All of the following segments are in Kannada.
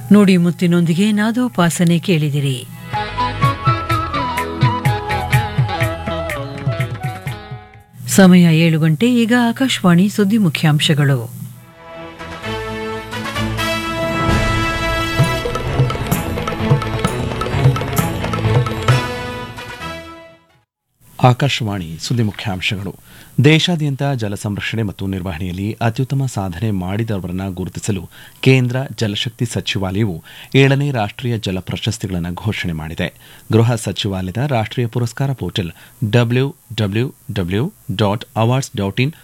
ನುಡಿ ಮುತ್ತಿನೊಂದಿಗೆ ನಾದೋಪಾಸನೆ ಕೇಳಿದಿರಿ ಸಮಯ ಏಳು ಗಂಟೆ ಈಗ ಆಕಾಶವಾಣಿ ಸುದ್ದಿ ಮುಖ್ಯಾಂಶಗಳು ಆಕಾಶವಾಣಿ ಸುದ್ದಿ ಮುಖ್ಯಾಂಶಗಳು ದೇಶಾದ್ಯಂತ ಜಲ ಸಂರಕ್ಷಣೆ ಮತ್ತು ನಿರ್ವಹಣೆಯಲ್ಲಿ ಅತ್ಯುತ್ತಮ ಸಾಧನೆ ಮಾಡಿದವರನ್ನು ಗುರುತಿಸಲು ಕೇಂದ್ರ ಜಲಶಕ್ತಿ ಸಚಿವಾಲಯವು ಏಳನೇ ರಾಷ್ಟೀಯ ಜಲ ಪ್ರಶಸ್ತಿಗಳನ್ನು ಘೋಷಣೆ ಮಾಡಿದೆ ಗೃಹ ಸಚಿವಾಲಯದ ರಾಷ್ಟೀಯ ಪುರಸ್ಕಾರ portal W W W dot awards dot in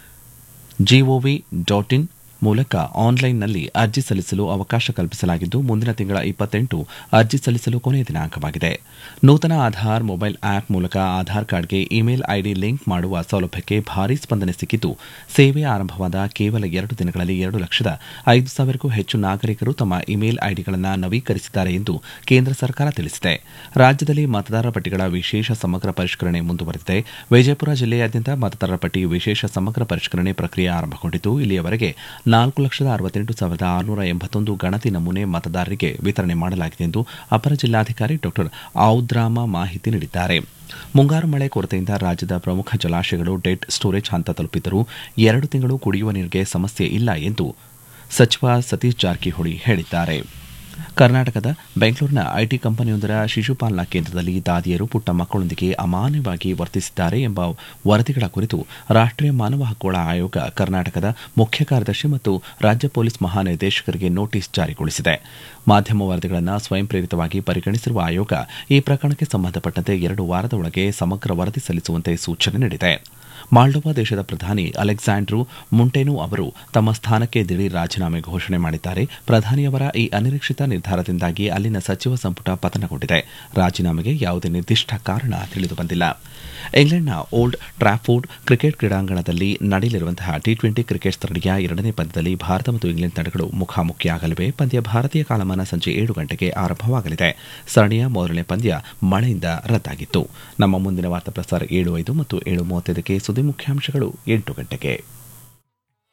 GOV dot in ಮೂಲಕ ಆನ್ಲೈನ್ನಲ್ಲಿ ಅರ್ಜಿ ಸಲ್ಲಿಸಲು ಅವಕಾಶ ಕಲ್ಪಿಸಲಾಗಿದ್ದು ಮುಂದಿನ ತಿಂಗಳ ಇಪ್ಪತ್ತೆಂಟು ಅರ್ಜಿ ಸಲ್ಲಿಸಲು ಕೊನೆಯ ದಿನಾಂಕವಾಗಿದೆ ನೂತನ ಆಧಾರ್ ಮೊಬೈಲ್ ಆಪ್ ಮೂಲಕ ಆಧಾರ್ ಕಾರ್ಡ್ಗೆ ಇಮೇಲ್ ಐಡಿ ಲಿಂಕ್ ಮಾಡುವ ಸೌಲಭ್ಯಕ್ಕೆ ಭಾರೀ ಸ್ಪಂದನೆ ಸಿಕ್ಕಿದ್ದು ಸೇವೆ ಆರಂಭವಾದ ಕೇವಲ ಎರಡು ದಿನಗಳಲ್ಲಿ ಎರಡು ಲಕ್ಷದ ಐದು ಸಾವಿರಕ್ಕೂ ಹೆಚ್ಚು ನಾಗರಿಕರು ತಮ್ಮ ಇಮೇಲ್ ಐಡಿಗಳನ್ನು ನವೀಕರಿಸಿದ್ದಾರೆ ಎಂದು ಕೇಂದ್ರ ಸರ್ಕಾರ ತಿಳಿಸಿದೆ ರಾಜ್ಯದಲ್ಲಿ ಮತದಾರರ ಪಟ್ಟಿಗಳ ವಿಶೇಷ ಸಮಗ್ರ ಪರಿಷ್ಕರಣೆ ಮುಂದುವರೆದಿದೆ ವಿಜಯಪುರ ಜಿಲ್ಲೆಯಾದ್ಯಂತ ಮತದಾರರ ಪಟ್ಟಿ ವಿಶೇಷ ಸಮಗ್ರ ಪರಿಷ್ಕರಣೆ ಪ್ರಕ್ರಿಯೆ ಆರಂಭಗೊಂಡಿದ್ದು ಇಲ್ಲಿಯವರೆಗೆ ನಾಲ್ಕು ಲಕ್ಷದ ಅರವತ್ತೆಂಟು ಸಾವಿರದ ಆರುನೂರ ಎಂಬತ್ತೊಂದು ಗಣತಿ ನಮೂನೆ ಮತದಾರರಿಗೆ ವಿತರಣೆ ಮಾಡಲಾಗಿದೆ ಎಂದು ಅಪರ ಜಿಲ್ಲಾಧಿಕಾರಿ ಡಾ ಔದ್ರಾಮ ಮಾಹಿತಿ ನೀಡಿದ್ದಾರೆ ಮುಂಗಾರು ಮಳೆ ಕೊರತೆಯಿಂದ ರಾಜ್ಯದ ಪ್ರಮುಖ ಜಲಾಶಯಗಳು ಡೆಡ್ ಸ್ಟೋರೇಜ್ ಹಂತ ತಲುಪಿದ್ದರೂ ಎರಡು ತಿಂಗಳು ಕುಡಿಯುವ ನೀರಿಗೆ ಸಮಸ್ಯೆ ಇಲ್ಲ ಎಂದು ಸಚಿವ ಸತೀಶ್ ಜಾರಕಿಹೊಳಿ ಹೇಳಿದ್ದಾರೆ ಕರ್ನಾಟಕದ ಬೆಂಗಳೂರಿನ ಐಟಿ ಕಂಪನಿಯೊಂದರ ಶಿಶುಪಾಲನಾ ಕೇಂದ್ರದಲ್ಲಿ ದಾದಿಯರು ಪುಟ್ಟ ಮಕ್ಕಳೊಂದಿಗೆ ಅಮಾನ್ಯವಾಗಿ ವರ್ತಿಸಿದ್ದಾರೆ ಎಂಬ ವರದಿಗಳ ಕುರಿತು ರಾಷ್ಟೀಯ ಮಾನವ ಹಕ್ಕುಗಳ ಆಯೋಗ ಕರ್ನಾಟಕದ ಮುಖ್ಯ ಕಾರ್ಯದರ್ಶಿ ಮತ್ತು ರಾಜ್ಯ ಪೊಲೀಸ್ ಮಹಾನಿರ್ದೇಶಕರಿಗೆ ನೋಟಿಸ್ ಜಾರಿಗೊಳಿಸಿದೆ ಮಾಧ್ಯಮ ವರದಿಗಳನ್ನು ಸ್ವಯಂ ಪ್ರೇರಿತವಾಗಿ ಪರಿಗಣಿಸಿರುವ ಆಯೋಗ ಈ ಪ್ರಕರಣಕ್ಕೆ ಸಂಬಂಧಪಟ್ಟಂತೆ ಎರಡು ವಾರದ ಒಳಗೆ ಸಮಗ್ರ ವರದಿ ಸಲ್ಲಿಸುವಂತೆ ಸೂಚನೆ ನೀಡಿದೆ ಮಾಲ್ಡೋವಾ ದೇಶದ ಪ್ರಧಾನಿ ಅಲೆಕ್ಸಾಂಡ್ರು ಮುಂಟೇನು ಅವರು ತಮ್ಮ ಸ್ಥಾನಕ್ಕೆ ದಿಢೀರ್ ರಾಜೀನಾಮೆ ಘೋಷಣೆ ಮಾಡಿದ್ದಾರೆ ಪ್ರಧಾನಿಯವರ ಈ ಅನಿರೀಕ್ಷಿತ ನಿರ್ಧಾರದಿಂದಾಗಿ ಅಲ್ಲಿನ ಸಚಿವ ಸಂಪುಟ ಪತನಗೊಂಡಿದೆ ರಾಜೀನಾಮೆಗೆ ಯಾವುದೇ ನಿರ್ದಿಷ್ಟ ಕಾರಣ ತಿಳಿದುಬಂದಿಲ್ಲ ಇಂಗ್ಲೆಂಡ್ನ ಓಲ್ಡ್ ಟ್ರಾಫೋರ್ಡ್ ಕ್ರಿಕೆಟ್ ಕ್ರೀಡಾಂಗಣದಲ್ಲಿ ನಡೆಯಲಿರುವಂತಹ ಟಿ ಟ್ವೆಂಟಿ ಕ್ರಿಕೆಟ್ ಸರಣಿಯ ಎರಡನೇ ಪಂದ್ಯದಲ್ಲಿ ಭಾರತ ಮತ್ತು ಇಂಗ್ಲೆಂಡ್ ತಂಡಗಳು ಮುಖಾಮುಖಿಯಾಗಲಿವೆ ಪಂದ್ಯ ಭಾರತೀಯ ಕಾಲಮಾನ ಸಂಜೆ ಏಳು ಗಂಟೆಗೆ ಆರಂಭವಾಗಲಿದೆ ಸರಣಿಯ ಮೊದಲನೇ ಪಂದ್ಯ ಮಳೆಯಿಂದ ರದ್ದಾಗಿತ್ತು ನಮ್ಮ ಮುಂದಿನ ವಾರ್ತಾ ಪ್ರಸಾರ ಏಳು ಐದು ಮತ್ತು ಏಳು ಮೂವತ್ತೈದಕ್ಕೆ ಸುದ್ದಿ ಮುಖ್ಯಾಂಶಗಳು ಎಂಟು ಗಂಟೆಗೆ